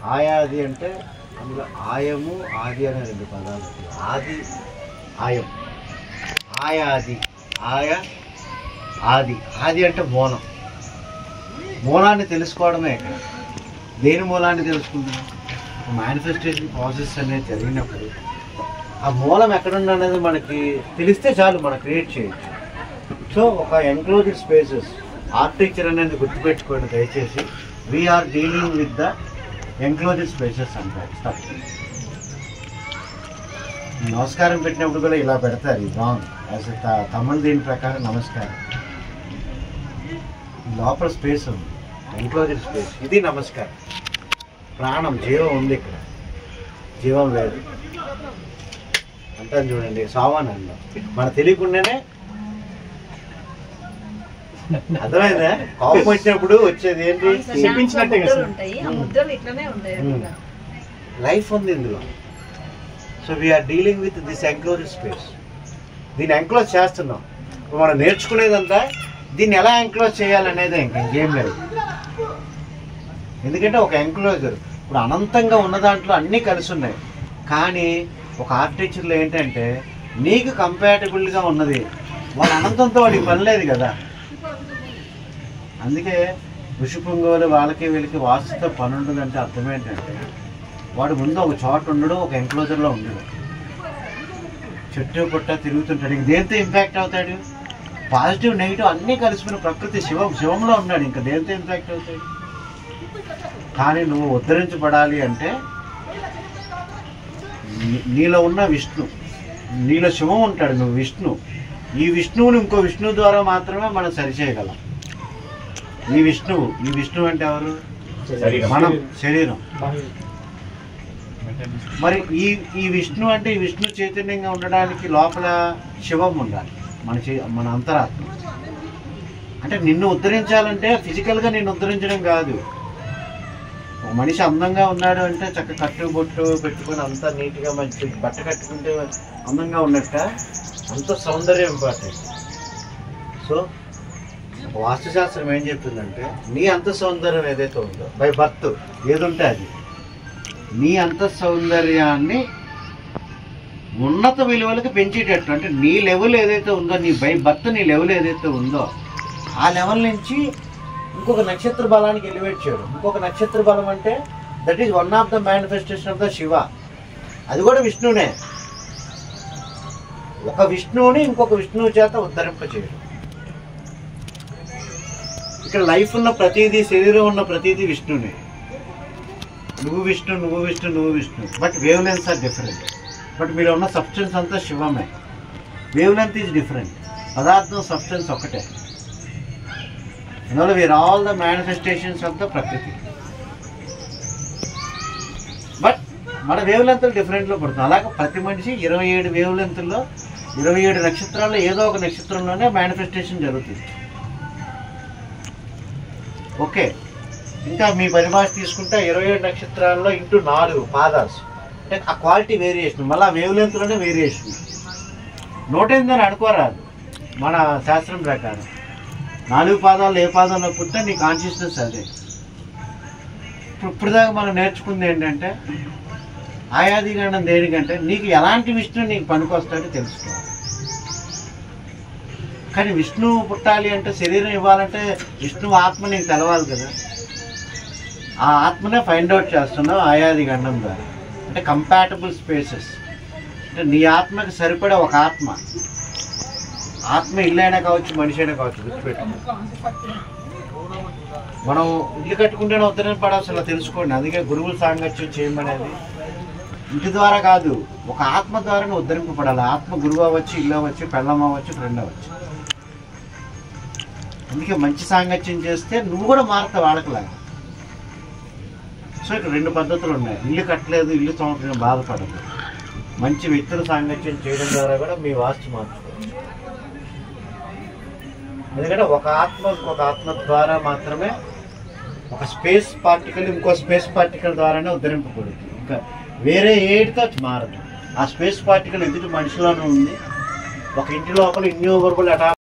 ఆయాది అంటే అందులో ఆయము ఆది అనే రెండు పదాలు ఆది ఆయం ఆయాది ఆయ ఆది ఆది అంటే మూలం మూలాన్ని తెలుసుకోవడమే ఇక్కడ దేని మూలాన్ని తెలుసుకుంటున్నాం మేనిఫెస్టేషన్ ప్రాసెస్ అనేది జరిగినప్పుడు ఆ మూలం ఎక్కడుంది అనేది మనకి తెలిస్తే చాలు మనం క్రియేట్ చేయొచ్చు సో ఒక ఎంక్లోజ్డ్ స్పేసెస్ ఆర్కిటెక్చర్ అనేది గుర్తుపెట్టుకోండి దయచేసి we are dealing with the enclosed spaces అంటారు తప్పు నమస్కారం పెట్టినప్పుడు కూడా ఇలా పెడతారు ఇది రాంగ్ యాజ్ తమిళ దీని ప్రకారం నమస్కారం లోపల స్పేస్ ఉంది ఎంక్లోజ్డ్ స్పేస్ ఇది నమస్కారం ప్రాణం జీవం ఉంది ఇక్కడ జీవం లేదు అంటాను చూడండి సావానంలో మన తెలియకుండానే అర్థమైందా కోపం వచ్చినప్పుడు వచ్చేది ఏంటి చెప్పించినట్టే ముద్రలు కదా ఉంటాయి ఆ ముద్రలు ఇట్లనే ఉంటాయి ఉమ్. లైఫ్ ఉంది ఇందులో so we are dealing with this enclose space దీన్ని ఎంక్లోజ్ చేస్తున్నాం ఇప్పుడు మనం నేర్చుకునేదంతా దీన్ని ఎలా ఎంక్లోజ్ చేయాలనేదే ఇంక ఇంకేం లేదు ఎందుకంటే ఒక ఎంక్లోజర్ ఇప్పుడు అనంతంగా ఉన్న దాంట్లో అన్నీ కలిసి ఉన్నాయి కానీ ఒక ఆర్కిటెక్చర్లో ఏంటంటే నీకు కంపాటబుల్గా ఉన్నది వాడు అనంతంతో వాడికి పని లేదు కదా అందుకే ఋషిపుంగవులు వాళ్ళకి వీళ్ళకి వాస్తుతో పని ఉండదంటే అర్థం ఏంటంటే వాడు ముందు ఒక చోట ఉండడు ఒక ఎంక్లోజర్లో ఉండడు చుట్టూ పుట్ట తిరుగుతుంటాడు ఇంక దేంతో ఇంపాక్ట్ అవుతాడు పాజిటివ్ నెగిటివ్ అన్నీ కలిసిపోయిన ప్రకృతి శివం శివంలో ఉన్నాడు ఇంకా దేంతో ఇంపాక్ట్ అవుతాడు కానీ నువ్వు ఉద్ధరించబడాలి అంటే నీ- నీలో ఉన్న విష్ణు నీలో శివం ఉంటాడు నువ్వు విష్ణు ఈ విష్ణువుని ఇంకో విష్ణువు ద్వారా మాత్రమే మనం సరిచేయగలం ఈ విష్ణువు ఈ విష్ణువు అంటే ఎవరు మనం శరీరం మరి ఈ ఈ విష్ణు అంటే ఈ విష్ణు చైతన్యంగా ఉండడానికి లోపల శివం ఉండాలి మన చే- మన అంతరాత్మ అంటే నిన్ను ఉద్ధరించాలంటే ఫిజికల్గా నిన్ను ఉద్ధరించడం కాదు ఒక మనిషి అందంగా ఉన్నాడు అంటే చక్క కట్టు బొట్టు పెట్టుకొని అంతా నీట్గా మంచి బట్ట కట్టుకుంటే అందంగా ఉన్నట్ట అంత సౌందర్యం ఇంపార్టెంట్ సో వాస్తుశాస్త్రం ఏం చెప్తుందంటే నీ అంత సౌందర్యం ఏదైతే ఉందో బై బర్త్ ఏది ఉంటే అది నీ అంత సౌందర్యాన్ని ఉన్నత విలువలకు పెంచేటట్టు అంటే నీ లెవెల్ ఏదైతే ఉందో నీ బై బర్త్ నీ లెవెల్ ఏదైతే ఉందో ఆ లెవెల్ నుంచి ఇంకొక నక్షత్ర బలానికి ఎలివేట్ చేయడం ఇంకొక నక్షత్ర బలం అంటే that is one of the manifestation of the Shiva అది కూడా విష్ణువునే ఒక విష్ణువుని ఇంకొక విష్ణువు చేత ఉద్ధరింప చేయడం ఇక్కడ లైఫ్ ఉన్న ప్రతిదీ శరీరం ఉన్న ప్రతిదీ విష్ణువునే నువ్వు విష్ణు నువ్వు విష్ణు నువ్వు Vishnu but wavelengths are different but మీరు ఉన్న సబ్స్టెన్స్ అంతా శివమే వేవ్ లెంత్ ఈజ్ డిఫరెంట్ పదార్థం సబ్స్టెన్స్ ఒకటే అందువల్ల we are all the manifestations of the prakriti but మన వేవ్ లెంత్లు డిఫరెంట్లో పడుతుంది అలాగే ప్రతి మనిషి ఇరవై ఏడు వేవ్ లెంత్ల్లో ఇరవై ఏడు నక్షత్రాల్లో ఏదో ఒక నక్షత్రంలోనే మేనిఫెస్టేషన్ జరుగుతుంది ఓకే ఇంకా మీ పరిభాష తీసుకుంటే ఇరవై ఏడు నక్షత్రాల్లో ఇంటూ నాలుగు పాదాస్ అంటే ఆ క్వాలిటీ వేరియేషన్ మళ్ళీ ఆ వేవ్ లెంత్లోనే వేరియేషన్ నూట ఎనిమిది అనుకోరాదు మన శాస్త్రం ప్రకారం నాలుగు పాదాలు ఏ పాదంలో పుట్టినా నీ కాన్షియస్నెస్ అదే ఇప్పుడు ఇప్పుడు దాకా మనం నేర్చుకుంది ఏంటంటే ఆయాది గణం దేనికంటే నీకు ఎలాంటి విష్ణు నీకు పనికొస్తాడో తెలుసుకోవాలి కానీ విష్ణువు పుట్టాలి అంటే శరీరం ఇవ్వాలంటే విష్ణువు ఆత్మ నీకు తెలవాలి కదా ఆ ఆత్మనే ఫైండ్ అవుట్ చేస్తున్నావు ఆయాది గండం ద్వారా అంటే కంపాటబుల్ స్పేసెస్ అంటే నీ ఆత్మకి సరిపడే ఒక ఆత్మ ఆత్మ ఇల్లైనా కావచ్చు మనిషి అయినా కావచ్చు గుర్తుపెట్టు మనం ఇల్లు కట్టుకుంటేనే ఉత్తరం పడాల్సిన తెలుసుకోండి అందుకే గురువుల సాంగత్యం చేయమనేది ఇంటి ద్వారా కాదు ఒక ఆత్మ ద్వారానే ఉద్ధరింపబడాలి ఆత్మ గురువు అవ్వచ్చు ఇల్లు అవ్వచ్చు పెళ్ళం అవ్వచ్చు ఫ్రెండ్ అవ్వచ్చు అందుకే మంచి సాంగత్యం చేస్తే నువ్వు కూడా మారుతావు వాళ్ళకిలాగా సో ఇక్కడ రెండు పద్ధతులు ఉన్నాయి ఇల్లు కట్టలేదు ఇల్లు సంవత్సరం బాధపడదు మంచి వ్యక్తుల సాంగత్యం చేయడం ద్వారా కూడా మీ వాస్తు మార్చుకోవచ్చు ఎందుకంటే ఒక ఆత్మ ఇంకొక ఆత్మ ద్వారా మాత్రమే ఒక స్పేస్ పార్టికల్ ఇంకో స్పేస్ పార్టికల్ ద్వారానే ఉద్ధరింపబడుతుంది ఇంకా వేరే ఏడితో మారదు ఆ స్పేస్ పార్టికల్ ఎదుటి మనిషిలోనే ఉంది ఒక ఇంటి లోపల ఇన్యూవరబుల్ అటా